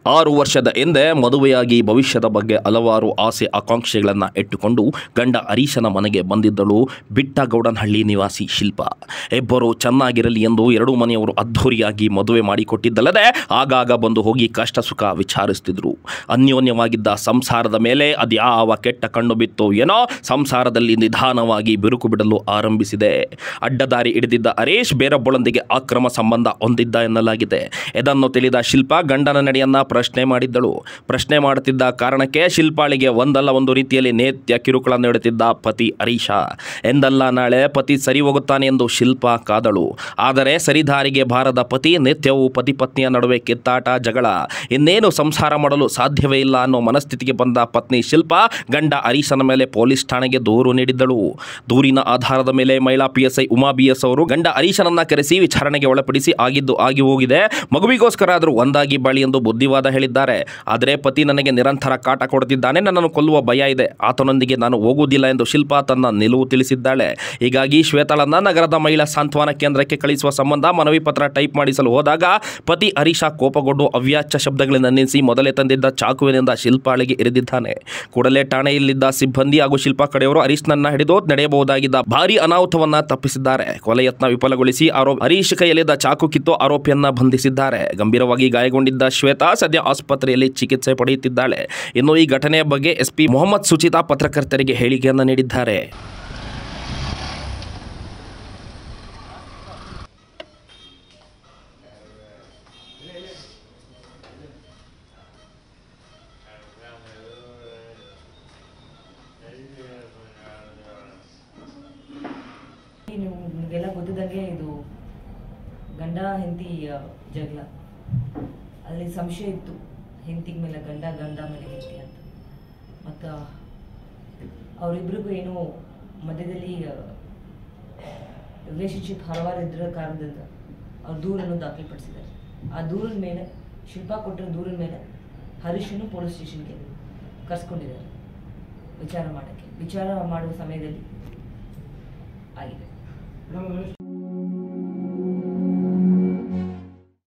ಆರು ವರ್ಷದ ಹಿಂದೆ ಮದುವೆಯಾಗಿ ಭವಿಷ್ಯದ ಬಗ್ಗೆ ಹಲವಾರು ಆಸೆ ಆಕಾಂಕ್ಷೆಗಳನ್ನು ಇಟ್ಟುಕೊಂಡು ಗಂಡ ಹರೀಶನ ಮನೆಗೆ ಬಂದಿದ್ದಳು ಬಿಟ್ಟಗೌಡನಹಳ್ಳಿ ನಿವಾಸಿ ಶಿಲ್ಪ ಇಬ್ಬರು ಚೆನ್ನಾಗಿರಲಿ ಎಂದು ಎರಡೂ ಮನೆಯವರು ಅದ್ಧೂರಿಯಾಗಿ ಮದುವೆ ಮಾಡಿಕೊಟ್ಟಿದ್ದಲ್ಲದೆ ಆಗಾಗ ಬಂದು ಹೋಗಿ ಕಷ್ಟ ಸುಖ ವಿಚಾರಿಸ್ತಿದ್ರು ಅನ್ಯೋನ್ಯವಾಗಿದ್ದ ಸಂಸಾರದ ಮೇಲೆ ಅದ್ಯಾವ ಕೆಟ್ಟ ಕಣ್ಣು ಬಿತ್ತು ಏನೋ ಸಂಸಾರದಲ್ಲಿ ನಿಧಾನವಾಗಿ ಬಿರುಕು ಬಿಡಲು ಆರಂಭಿಸಿದೆ ಅಡ್ಡದಾರಿ ಹಿಡಿದಿದ್ದ ಹರೀಶ್ ಬೇರೊಬ್ಬಳೊಂದಿಗೆ ಅಕ್ರಮ ಸಂಬಂಧ ಹೊಂದಿದ್ದ ಎನ್ನಲಾಗಿದೆ ಇದನ್ನು ತಿಳಿದ ಶಿಲ್ಪ ಗಂಡನ ನಡೆಯನ್ನ ಪ್ರಶ್ನೆ ಮಾಡಿದ್ದಳು ಪ್ರಶ್ನೆ ಮಾಡುತ್ತಿದ್ದ ಕಾರಣಕ್ಕೆ ಶಿಲ್ಪಾಳಿಗೆ ಒಂದಲ್ಲ ಒಂದು ರೀತಿಯಲ್ಲಿ ನೇತ್ಯ ಕಿರುಕುಳ ನೀಡುತ್ತಿದ್ದ ಪತಿ ಹರೀಶ ಎಂದಲ್ಲ ನಾಳೆ ಪತಿ ಸರಿ ಹೋಗುತ್ತಾನೆ ಎಂದು ಶಿಲ್ಪ ಕಾದಳು ಆದರೆ ಸರಿದಾರಿಗೆ ಬಾರದ ಪತಿ ನಿತ್ಯವೂ ಪತಿ ಪತ್ನಿಯ ನಡುವೆ ಕಿತ್ತಾಟ ಜಗಳ ಇನ್ನೇನು ಸಂಸಾರ ಮಾಡಲು ಸಾಧ್ಯವೇ ಇಲ್ಲ ಅನ್ನೋ ಮನಸ್ಥಿತಿಗೆ ಬಂದ ಪತ್ನಿ ಶಿಲ್ಪ ಗಂಡ ಹರೀಶನ ಮೇಲೆ ಪೊಲೀಸ್ ಠಾಣೆಗೆ ದೂರು ನೀಡಿದ್ದಳು ದೂರಿನ ಆಧಾರದ ಮೇಲೆ ಮಹಿಳಾ P S I Uma B S ಅವರು ಗಂಡ ಹರೀಶನನ್ನ ಕರೆಸಿ ವಿಚಾರಣೆಗೆ ಒಳಪಡಿಸಿ ಆಗಿದ್ದು ಆಗಿ ಹೋಗಿದೆ ಮಗುವಿಗೋಸ್ಕರ ಆದರೂ ಒಂದಾಗಿ ಬಾಳಿ ಎಂದು ಬುದ್ಧಿವಾದ ಹೇಳಿದ್ದಾರೆ ಆದರೆ ಪತಿ ನನಗೆ ನಿರಂತರ ಕಾಟ ಕೊಡುತ್ತಿದ್ದಾನೆ ನನ್ನನ್ನು ಕೊಲ್ಲುವ ಭಯ ಇದೆ ಆತನೊಂದಿಗೆ ನಾನು ಹೋಗುವುದಿಲ್ಲ ಎಂದು ಶಿಲ್ಪಾ ತನ್ನ ನಿಲುವು ತಿಳಿಸಿದ್ದಾಳೆ ಹೀಗಾಗಿ ಶ್ವೇತಾಳನ್ನ ನಗರದ ಮಹಿಳಾ ಸಾಂತ್ವನ ಕೇಂದ್ರಕ್ಕೆ ಕಳಿಸುವ ಸಂಬಂಧ ಮನವಿ ಪತ್ರ ಟೈಪ್ ಮಾಡಿಸಲು ಹೋದಾಗ ಪತಿ ಹರೀಶ ಕೋಪಗೊಂಡು ಅವ್ಯಾಚ್ಯ ಶಬ್ದಗಳಿಂದ ನಿಲ್ಲಿಸಿ ಮೊದಲೇ ತಂದಿದ್ದ ಚಾಕುವಿನಿಂದ ಶಿಲ್ಪಾಳಿಗೆ ಇರಿದಿದ್ದಾನೆ ಕೂಡಲೇ ಠಾಣೆಯಲ್ಲಿದ್ದ ಸಿಬ್ಬಂದಿ ಹಾಗೂ ಶಿಲ್ಪಾ ಕಡೆಯವರು ಹರೀಶ್ನನ್ನ ಹಿಡಿದು ನಡೆಯಬಹುದಾಗಿದ್ದ ಭಾರಿ ಅನಾಹುತವನ್ನ ತಪ್ಪಿಸಿದ್ದಾರೆ ಕೊಲೆ ಯತ್ನ ವಿಫಲಗೊಳಿಸಿ ಆರೋಪ ಹರೀಶ್ ಕೈಯಲ್ಲಿದ್ದ ಚಾಕು ಕಿತ್ತು ಆರೋಪಿಯನ್ನ ಬಂಧಿಸಿದ್ದಾರೆ ಗಂಭೀರವಾಗಿ ಗಾಯಗೊಂಡಿದ್ದ ಶ್ವೇತಾ ಸದ್ಯ ಆಸ್ಪತ್ರೆಯಲ್ಲಿ ಚಿಕಿತ್ಸೆ ಪಡೆಯುತ್ತಿದ್ದಾಳೆ ಇನ್ನು ಈ ಘಟನೆಯ ಬಗ್ಗೆ ಎಸ್ಪಿ ಮೊಹಮ್ಮದ್ ಸುಚಿತಾ ಪತ್ರಕರ್ತರಿಗೆ ಹೇಳಿಕೆಯನ್ನು ನೀಡಿದ್ದಾರೆ ನೀವು ನಿಮಗೆಲ್ಲ ಗೊತ್ತಿದ್ದಂಗೆ ಇದು ಗಂಡ ಹೆಂಡತಿ ಜಗಳ ಅಲ್ಲಿ ಸಂಶಯ ಇತ್ತು ಹೆಂಡತಿಗೆ ಮೇಲೆ ಗಂಡ ಗಂಡ ಮೇಲೆ ಹೆಂಡತಿ ಅಂತ ಮತ್ತು ಅವರಿಬ್ರಿಗೂ ಏನೋ ಮಧ್ಯದಲ್ಲಿ ರಿಲೇಶನ್ಶಿಪ್ ಹಲವಾರು ಇದ್ರ ಕಾರಣದಿಂದ ಅವ್ರು ದೂರನ್ನು ದಾಖಲೆಪಡಿಸಿದ್ದಾರೆ ಆ ದೂರಿನ ಮೇಲೆ ಶಿಲ್ಪಾ ಕೊಟ್ಟಿರೋ ದೂರಿನ ಮೇಲೆ ಹರೀಶನ್ನು ಪೊಲೀಸ್ ಸ್ಟೇಷನ್ಗೆ ಕರ್ಸ್ಕೊಂಡಿದ್ದಾರೆ ವಿಚಾರ ಮಾಡೋಕ್ಕೆ ವಿಚಾರ ಮಾಡುವ ಸಮಯದಲ್ಲಿ ಆಗಿದೆ